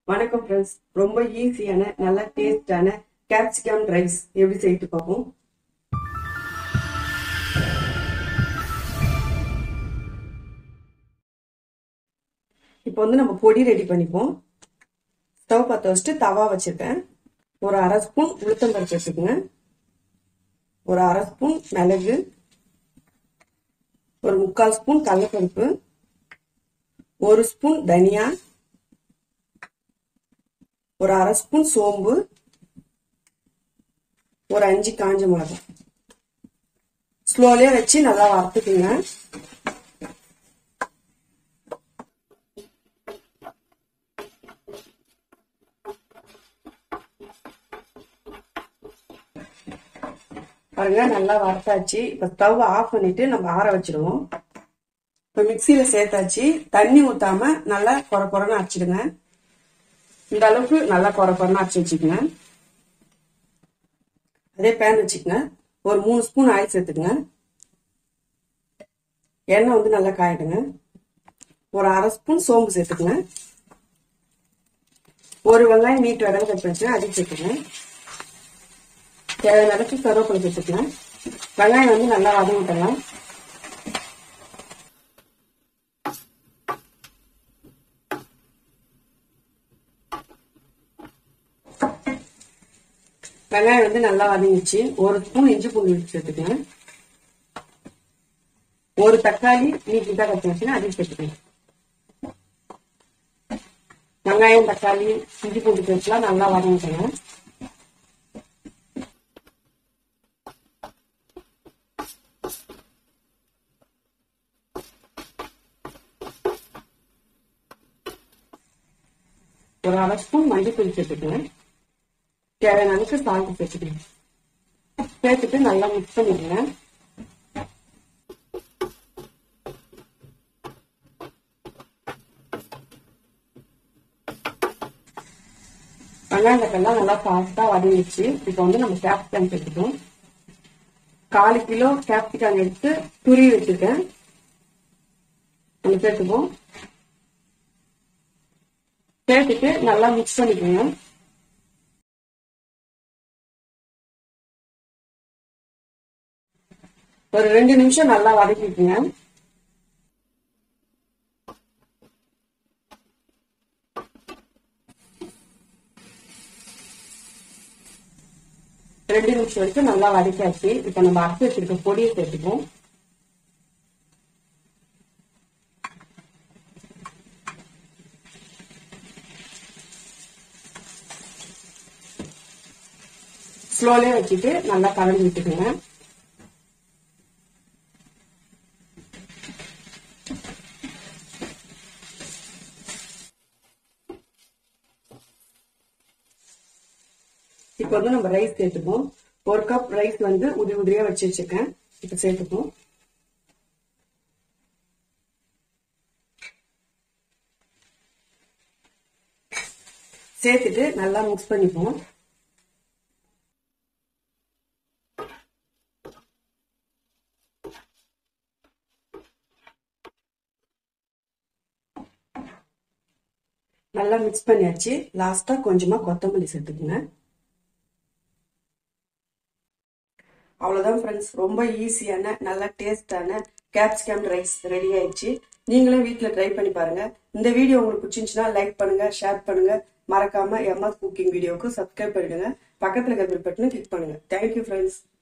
வணக்கம் ஃப்ரெண்ட்ஸ் ரொம்ப ஈஸியான நல்ல டேஸ்டான கேப்சிகம் ரைஸ் எப்படி செய்து பார்ப்போம் இப்போ வந்து நம்ம பொடி ரெடி பண்ணிப்போம் ஸ்டவ் பற்ற வச்சுட்டு தவா வச்சிருக்கேன் ஒரு அரை ஸ்பூன் உளுத்தம்பருப்பு எடுத்துக்கோங்க ஒரு அரை ஸ்பூன் மிளகு ஒரு முக்கால் ஸ்பூன் கடலைப்பருப்பு ஒரு ஸ்பூன் தனியா ஒரு அரை ஸ்பூன் சோம்பு ஒரு அஞ்சு காஞ்ச மிளகாய் ஸ்லோலியா வச்சு நல்லா வறுத்துக்குங்க பாருங்க நல்லா வறுத்தாச்சு இப்ப ஸ்டவ் ஆஃப் பண்ணிட்டு நம்ம ஆற வச்சிடுவோம் இப்ப மிக்சியில சேர்த்தாச்சு தண்ணி ஊத்தாம நல்லா குறை குறைன்னு அரைச்சிடுங்க இந்த அளவுக்கு நல்லா குறை குறைன்னு அரைச்சி வச்சுக்கோங்க அதே பேன் வச்சுக்கோங்க ஒரு மூணு ஸ்பூன் ஆயில் சேர்த்துக்குங்க எண்ணெய் வந்து நல்லா காயிடுங்க ஒரு அரை ஸ்பூன் சோம்பு சேர்த்துக்குங்க ஒரு வெங்காயம் நீட் வெங்காயம் கட் பண்ணிச்சுன்னா அதையும் சேர்த்துங்க தேவையான அளவுக்கு கருவேப்பிலை சேர்த்துக்கலாம் வெங்காயம் வந்து நல்லா வதங்கி விட்டலாம் வெங்காயம் வந்து நல்லா வதங்கிச்சு ஒரு ஸ்பூன் இஞ்சி பூண்டு விட்டு சேர்த்துக்கலாம் ஒரு தக்காளி நீட்டி தான் கட்டி வச்சுன்னா அதையும் சேர்த்துக்கலாம் வெங்காயம் தக்காளி இஞ்சி பூண்டு பேஸ்ட்லாம் நல்லா வதங்கிக்கலாம் ஒரு அரை ஸ்பூன் மஞ்சள் சேர்த்துக்கணும் தேவையான அளவுக்கு சால்ட் சேர்த்துக்கணும் சேர்த்துட்டு நல்லா மிக்ஸ் பண்ணிடுங்க வெங்காயத்தெல்லாம் நல்லா ஃபாஸ்டா வதங்கிச்சு இப்போ வந்து நம்ம கேப்சிகம் சேர்த்துக்கணும் காலு கிலோ கேப்சிகம் எடுத்து துருவி வச்சிருக்கேன் நம்ம சேர்த்துப்போம் சேர்த்துட்டு நல்லா மிக்ஸ் பண்ணிக்கோங்க ஒரு ரெண்டு நிமிஷம் நல்லா வதக்கிக்குங்க ரெண்டு நிமிஷம் வரைக்கும் நல்லா வதக்காச்சு இப்ப நம்ம அரைச்சி வச்சிருக்க பொடியை சேர்த்துப்போம் ஸ்லோலே வச்சுட்டு நல்லா கலந்து விட்டுக்குங்க இப்போ வந்து நம்ம ரைஸ் சேர்த்துப்போம் ஒரு கப் ரைஸ் வந்து உதிரி உதிரியா வச்சு வச்சிருக்கேன் இப்ப சேர்த்துப்போம் சேர்த்துட்டு நல்லா மிக்ஸ் பண்ணிப்போம் நல்லா மிக்ஸ் பண்ணியாச்சு லாஸ்டா கொஞ்சமா கொத்தமல்லி சேர்த்துக்குங்க அவ்வளவுதான் ஃப்ரெண்ட்ஸ் ரொம்ப ஈஸியான நல்ல டேஸ்டான கேப்சிகம் ரைஸ் ரெடி ஆயிடுச்சு நீங்களும் வீட்டில் ட்ரை பண்ணி பாருங்க இந்த வீடியோ உங்களுக்கு பிடிச்சிருந்துச்சுன்னா லைக் பண்ணுங்க ஷேர் பண்ணுங்க மறக்காம எம்எஸ் குக்கிங் வீடியோவுக்கு சப்ஸ்கிரைப் பண்ணிடுங்க பக்கத்தில் இருக்கிற பட்டனை கிளிக் பண்ணுங்க தேங்க்யூ ஃப்ரெண்ட்ஸ்